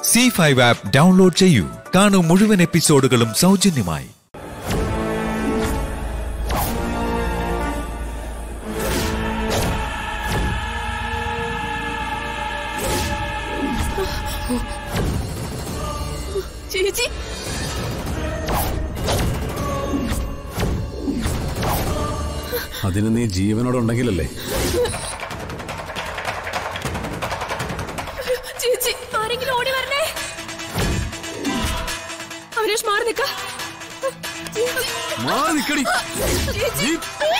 C five app download ചെയ്യൂ കാണൂ മുഴുവൻ എപ്പിസോഡുകളും സൗജന്യമായി ചേച്ചി അതിന് നീ ജീവനോടെ ഉണ്ടെങ്കിലല്ലേ ചേച്ചി ആരെങ്കിലും ഓടി വരണേ അവനേഷ് മാറി നിക്ക മാറി നിക്കടി. ചേച്ചി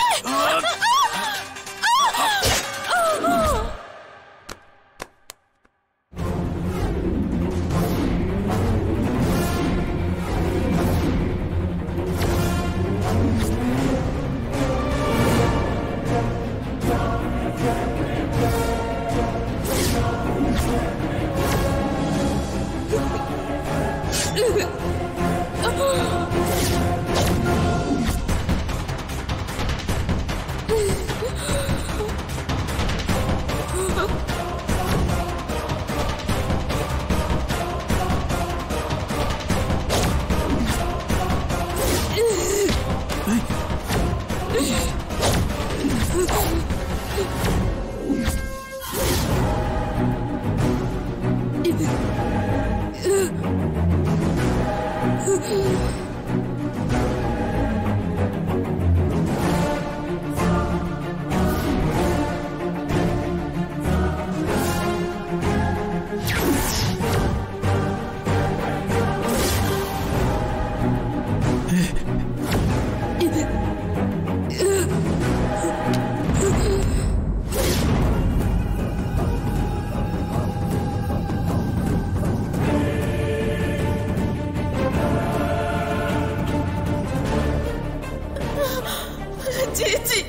ചേച്ചി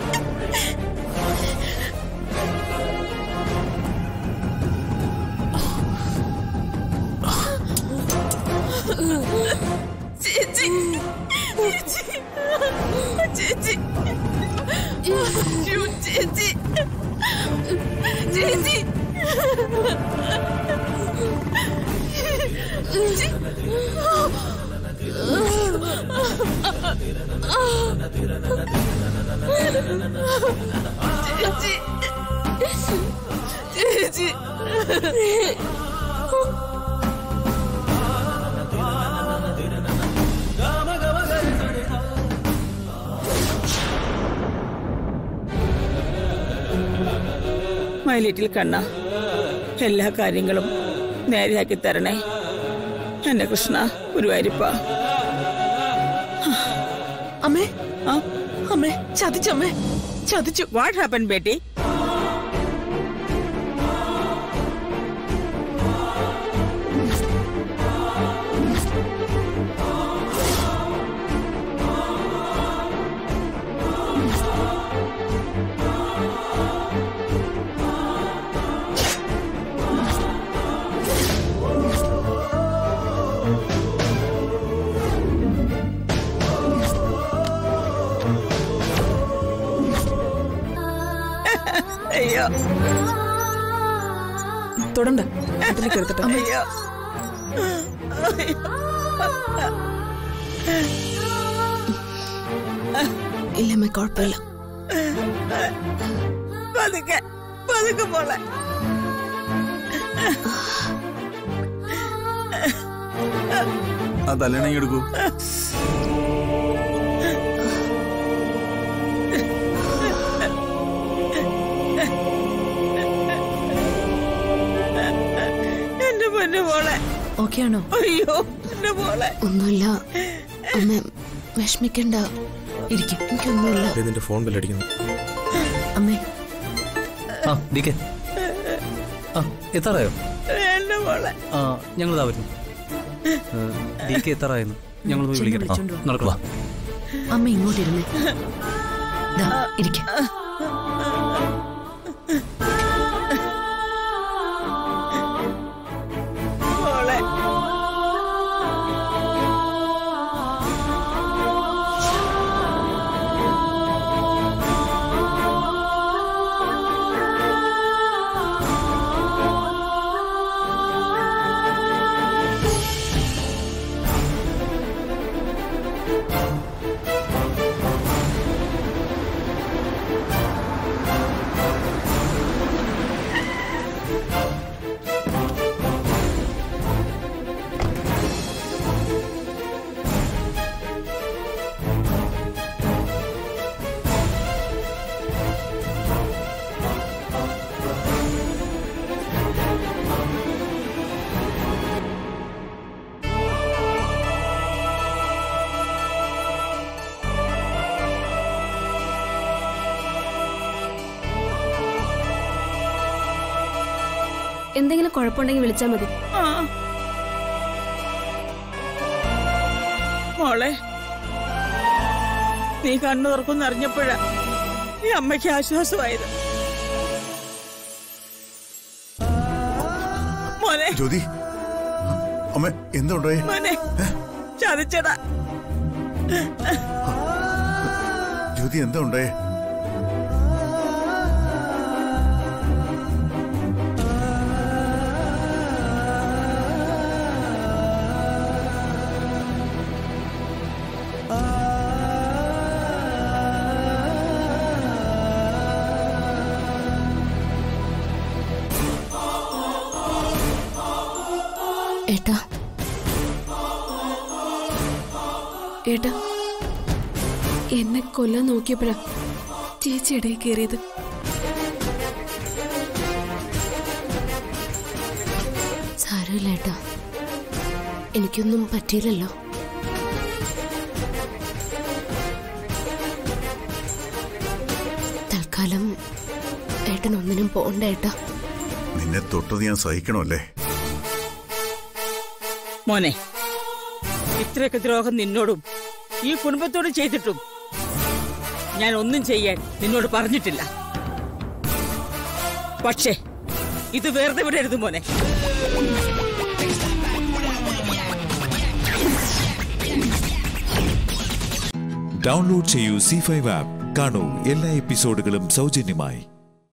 ചേച്ചി ചേച്ചി ചേച്ചി അയ്യോ, ചേച്ചി ചേച്ചി ചേച്ചി ചേച്ചി ചേച്ചി മൈ ലിറ്റിൽ കണ്ണ എല്ലാ കാര്യങ്ങളും നേരെയാക്കി തരണേ എന്റെ കൃഷ്ണ ഗുരുവായൂരപ്പ അമ്മേ ആ അമ്മേ ചതിച്ചമ്മേ ചതിച്ചു വാട്ട് ഹാപ്പൻ ബേട്ടി അയ്യോ തൊടണ്ട അതിലേക്ക് എടുത്തിട്ട് അയ്യോ ഇല്ലമ്മേ കുഴപ്പമില്ല പതുക്കെ പതുക്കെ പോളെ ആ തലേണങ്ങി എടുക്കൂ എന്റെ പൊന്നു പോളെ ഓക്കെ ആണോ അയ്യോ എന്റെ പോളെ ഒന്നുമില്ല അമ്മ വിഷമിക്കണ്ട ഇരിക്കും എനിക്കൊന്നുമില്ല നിന്റെ ഫോൺ ബില്ലടിക്കുന്നു അമ്മേ ആ ഡി കെ ആ എത്താറായോ എന്റെ പോളെ ആ ഞങ്ങൾ ഇതാ വരുന്നു ഡി കെ എത്താറായിരുന്നു ഞങ്ങൾ പോയി ചെന്ന് വിളിക്കട്ടെ വിളിച്ചോണ്ട് വാ. നടക്കുക അമ്മ ഇങ്ങോട്ടിരുന്നേ ഇരിക്ക പോളെ എന്തെങ്കിലും കുഴപ്പമുണ്ടെങ്കിൽ വിളിച്ചാൽ മതി ആ മോളെ നീ കണ്ണു തുറക്കുന്ന അറിഞ്ഞപ്പോഴാ ഈ അമ്മയ്ക്ക് ആശ്വാസമായത് മോനെ ജ്യോതി അമ്മ എന്താ ഉണ്ടായേ മോനെ ചതിച്ചടാ ജ്യോതി എന്താ ഉണ്ടായേ ഏട്ടാ ഏട്ടാ എന്നെ കൊല്ലാൻ നോക്കിയപ്പോഴാ ചേച്ചി ഇടയിൽ കയറിയത് സാരമില്ല ഏട്ടാ എനിക്കൊന്നും പറ്റിയില്ലല്ലോ തൽക്കാലം ഏട്ടൻ ഒന്നിനും പോണ്ട ഏട്ടാ നിന്നെ തൊട്ടത് ഞാൻ സഹിക്കണമല്ലേ മോനെ ഇത്രയൊക്കെ ദ്രോഹം നിന്നോടും ഈ കുടുംബത്തോടും ചെയ്തിട്ടും ഞാൻ ഒന്നും ചെയ്യാൻ നിന്നോട് പറഞ്ഞിട്ടില്ല പക്ഷേ ഇത് വെറുതെ വിടരുത് മോനെ ഡൗൺലോഡ് ചെയ്യൂ സി ഫൈവ് ആപ്പ് കാണൂ എല്ലാ എപ്പിസോഡുകളും സൗജന്യമായി